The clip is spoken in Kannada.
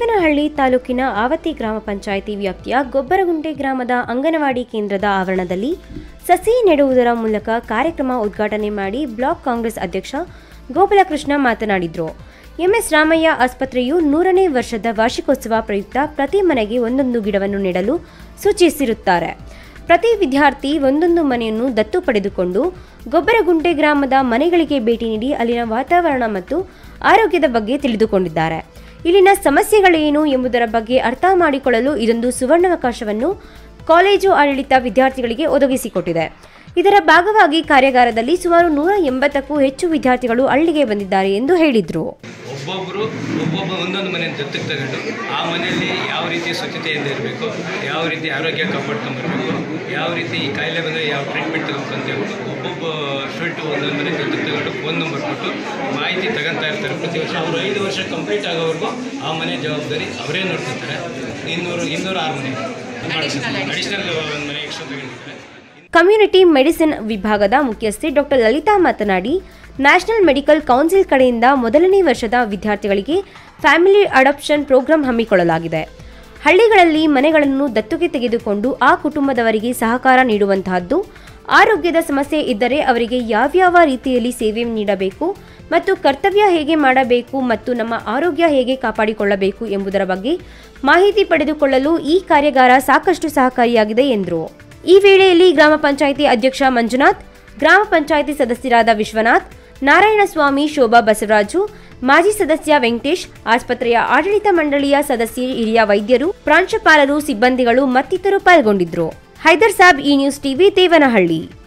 ದೇವನಹಳ್ಳಿ ತಾಲೂಕಿನ ಆವತಿ ಗ್ರಾಮ ಪಂಚಾಯಿತಿ ವ್ಯಾಪ್ತಿಯ ಗೊಬ್ಬರಗುಂಟೆ ಗ್ರಾಮದ ಅಂಗನವಾಡಿ ಕೇಂದ್ರದ ಆವರಣದಲ್ಲಿ ಸಸಿ ನೆಡುವುದರ ಮೂಲಕ ಕಾರ್ಯಕ್ರಮ ಉದ್ಘಾಟನೆ ಮಾಡಿ ಬ್ಲಾಕ್ ಕಾಂಗ್ರೆಸ್ ಅಧ್ಯಕ್ಷ ಗೋಪಾಲಕೃಷ್ಣ ಮಾತನಾಡಿದರು ಎಂಎಸ್ ರಾಮಯ್ಯ ಆಸ್ಪತ್ರೆಯು ನೂರನೇ ವರ್ಷದ ವಾರ್ಷಿಕೋತ್ಸವ ಪ್ರಯುಕ್ತ ಪ್ರತಿ ಮನೆಗೆ ಒಂದೊಂದು ಗಿಡವನ್ನು ನೆಡಲು ಸೂಚಿಸಿರುತ್ತಾರೆ ಪ್ರತಿ ವಿದ್ಯಾರ್ಥಿ ಒಂದೊಂದು ಮನೆಯನ್ನು ದತ್ತು ಪಡೆದುಕೊಂಡು ಗೊಬ್ಬರಗುಂಟೆ ಗ್ರಾಮದ ಮನೆಗಳಿಗೆ ಭೇಟಿ ನೀಡಿ ಅಲ್ಲಿನ ವಾತಾವರಣ ಮತ್ತು ಆರೋಗ್ಯದ ಬಗ್ಗೆ ತಿಳಿದುಕೊಂಡಿದ್ದಾರೆ ಇಲ್ಲಿನ ಸಮಸ್ಯೆಗಳೇನು ಎಂಬುದರ ಬಗ್ಗೆ ಅರ್ಥ ಮಾಡಿಕೊಳ್ಳಲು ಇದೊಂದು ಸುವರ್ಣಾವಕಾಶವನ್ನು ಕಾಲೇಜು ಆಡಳಿತ ವಿದ್ಯಾರ್ಥಿಗಳಿಗೆ ಒದಗಿಸಿಕೊಟ್ಟಿದೆ ಇದರ ಭಾಗವಾಗಿ ಕಾರ್ಯಾಗಾರದಲ್ಲಿ ಸುಮಾರು ನೂರ ಎಂಬತ್ತಕ್ಕೂ ಹೆಚ್ಚು ವಿದ್ಯಾರ್ಥಿಗಳು ಹಳ್ಳಿಗೆ ಬಂದಿದ್ದಾರೆ ಎಂದು ಹೇಳಿದರು ಒಬ್ಬೊಬ್ಬರು ಒಬ್ಬೊಬ್ಬ ಒಂದೊಂದು ಮನೆ ದತ್ತಕ್ಕೆ ತಗೊಂಡು ಆ ಮನೆಯಲ್ಲಿ ಯಾವ ರೀತಿ ಸ್ವಚ್ಛತೆಯಿಂದ ಇರಬೇಕು ಯಾವ ರೀತಿ ಆರೋಗ್ಯ ಕಾಪಾಡ್ಕೊಂಬರ್ಬೇಕು ಯಾವ ರೀತಿ ಈ ಕಾಯಿಲೆ ಬಂದರೆ ಯಾವ ಟ್ರೀಟ್ಮೆಂಟ್ ತಗೋಬೇಕು ಅಂತ ಹೇಳ್ಬಿಟ್ಟು ಒಬ್ಬೊಬ್ಬ ಸ್ಟೂಡೆಂಟು ಒಂದೊಂದು ಮನೆ ದತ್ತಕ್ಕೆ ತಗೊಂಡು ಫೋನ್ ನಂಬರ್ ಕೊಟ್ಟು ಮಾಹಿತಿ ತಗೊಂತಾ ಇರ್ತಾರೆ ಪ್ರತಿ ವರ್ಷ ಅವರು ಐದು ವರ್ಷ ಕಂಪ್ಲೀಟ್ ಆಗೋವರೆಗೂ ಆ ಮನೆ ಜವಾಬ್ದಾರಿ ಅವರೇ ನೋಡ್ತಿರ್ತಾರೆ ಇನ್ನೂರು ಇನ್ನೂರು ಆರು ಮನೆ ಅಡಿಷನಲ್ ಒಂದು ಮನೆ ಎಕ್ಸ್ಟ್ರಾ ತಗೊಂಡಿದ್ದಾರೆ ಕಮ್ಯುನಿಟಿ ಮೆಡಿಸಿನ್ ವಿಭಾಗದ ಮುಖ್ಯಸ್ಥೆ ಡಾಕ್ಟರ್ ಲಲಿತಾ ಮಾತನಾಡಿ ನ್ಯಾಷನಲ್ ಮೆಡಿಕಲ್ ಕೌನ್ಸಿಲ್ ಕಡೆಯಿಂದ ಮೊದಲನೇ ವರ್ಷದ ವಿದ್ಯಾರ್ಥಿಗಳಿಗೆ ಫ್ಯಾಮಿಲಿ ಅಡಾಪ್ಷನ್ ಪ್ರೋಗ್ರಾಂ ಹಮ್ಮಿಕೊಳ್ಳಲಾಗಿದೆ ಹಳ್ಳಿಗಳಲ್ಲಿ ಮನೆಗಳನ್ನು ದತ್ತುಗೆ ತೆಗೆದುಕೊಂಡು ಆ ಕುಟುಂಬದವರಿಗೆ ಸಹಕಾರ ನೀಡುವಂತಹದ್ದು ಆರೋಗ್ಯದ ಸಮಸ್ಯೆ ಇದ್ದರೆ ಅವರಿಗೆ ಯಾವ್ಯಾವ ರೀತಿಯಲ್ಲಿ ಸೇವೆ ನೀಡಬೇಕು ಮತ್ತು ಕರ್ತವ್ಯ ಹೇಗೆ ಮಾಡಬೇಕು ಮತ್ತು ನಮ್ಮ ಆರೋಗ್ಯ ಹೇಗೆ ಕಾಪಾಡಿಕೊಳ್ಳಬೇಕು ಎಂಬುದರ ಬಗ್ಗೆ ಮಾಹಿತಿ ಪಡೆದುಕೊಳ್ಳಲು ಈ ಕಾರ್ಯಾಗಾರ ಸಾಕಷ್ಟು ಸಹಕಾರಿಯಾಗಿದೆ ಎಂದರು ಈ ವೇಳೆಯಲ್ಲಿ ಗ್ರಾಮ ಪಂಚಾಯಿತಿ ಅಧ್ಯಕ್ಷ ಮಂಜುನಾಥ್ ಗ್ರಾಮ ಪಂಚಾಯಿತಿ ಸದಸ್ಯರಾದ ವಿಶ್ವನಾಥ್ ನಾರಾಯಣಸ್ವಾಮಿ ಶೋಭಾ ಬಸವರಾಜು ಮಾಜಿ ಸದಸ್ಯ ವೆಂಕಟೇಶ್ ಆಸ್ಪತ್ರೆಯ ಆಡಳಿತ ಮಂಡಳಿಯ ಸದಸ್ಯೆ ಹಿರಿಯ ವೈದ್ಯರು ಪ್ರಾಂಶುಪಾಲರು ಸಿಬ್ಬಂದಿಗಳು ಮತ್ತಿತರರು ಪಾಲ್ಗೊಂಡಿದ್ದರು ಹೈದರ್ ಸಾಬ್ ಈ ನ್ಯೂಸ್ ಟಿವಿ ದೇವನಹಳ್ಳಿ